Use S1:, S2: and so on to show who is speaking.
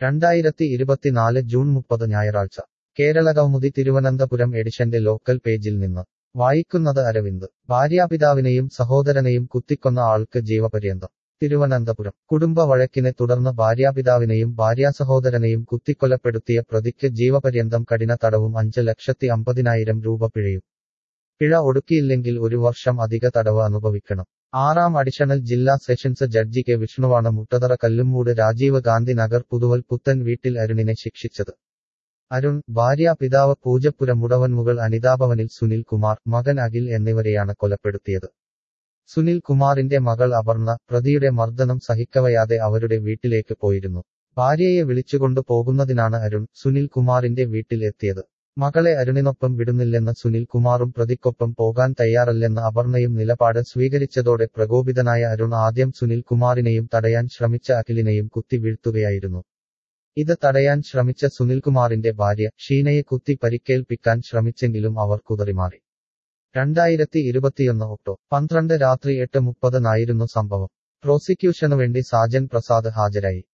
S1: രണ്ടായിരത്തി ഇരുപത്തിനാല് ജൂൺ മുപ്പത് ഞായറാഴ്ച കേരളകൗമുദി തിരുവനന്തപുരം എഡിഷന്റെ ലോക്കൽ പേജിൽ നിന്ന് വായിക്കുന്നത് അരവിന്ദ് ഭാര്യാപിതാവിനെയും സഹോദരനെയും കുത്തിക്കൊന്ന ആൾക്ക് ജീവപര്യന്തം തിരുവനന്തപുരം കുടുംബ വഴക്കിനെ തുടർന്ന് ഭാര്യാപിതാവിനെയും ഭാര്യാസഹോദരനെയും കുത്തിക്കൊലപ്പെടുത്തിയ പ്രതിക്ക് ജീവപര്യന്തം കഠിന തടവും അഞ്ച് ലക്ഷത്തി അമ്പതിനായിരം രൂപ പിഴയും പിഴ ഒടുക്കിയില്ലെങ്കിൽ ഒരു വർഷം അധിക തടവ് അനുഭവിക്കണം ആറാം അഡീഷണൽ ജില്ലാ സെഷൻസ് ജഡ്ജി കെ വിഷ്ണുവാണ് മുട്ടതറ കല്ലുമ്മൂട് രാജീവ് ഗാന്ധി നഗർ പുതുവൽ പുത്തൻ വീട്ടിൽ അരുണിനെ ശിക്ഷിച്ചത് അരുൺ ഭാര്യ പിതാവ് പൂജപ്പുര മുടവൻമുകൾ അനിതാഭവനിൽ സുനിൽ കുമാർ മകൻ അഖിൽ എന്നിവരെയാണ് കൊലപ്പെടുത്തിയത് സുനിൽ കുമാറിന്റെ മകൾ അപർണ പ്രതിയുടെ മർദ്ദനം സഹിക്കവയാതെ അവരുടെ വീട്ടിലേക്ക് പോയിരുന്നു ഭാര്യയെ വിളിച്ചുകൊണ്ടു പോകുന്നതിനാണ് അരുൺ സുനിൽ കുമാറിന്റെ വീട്ടിൽ എത്തിയത് മകളെ അരുണിനൊപ്പം വിടുന്നില്ലെന്ന് സുനിൽ കുമാറും പ്രതിക്കൊപ്പം പോകാൻ തയ്യാറല്ലെന്ന് അപർണയും നിലപാട് സ്വീകരിച്ചതോടെ പ്രകോപിതനായ അരുൺ ആദ്യം സുനിൽ കുമാറിനെയും തടയാൻ ശ്രമിച്ച അഖിലിനെയും കുത്തി വീഴ്ത്തുകയായിരുന്നു ഇത് തടയാൻ ശ്രമിച്ച സുനിൽകുമാറിന്റെ ഭാര്യ ഷീനയെ കുത്തി പരിക്കേൽപ്പിക്കാൻ ശ്രമിച്ചെങ്കിലും അവർ കുതറിമാറി രണ്ടായിരത്തി ഇരുപത്തിയൊന്ന് ഒക്ടോ പന്ത്രണ്ട് രാത്രി എട്ട് മുപ്പതിനായിരുന്നു സംഭവം പ്രോസിക്യൂഷനു വേണ്ടി സാജൻ പ്രസാദ് ഹാജരായി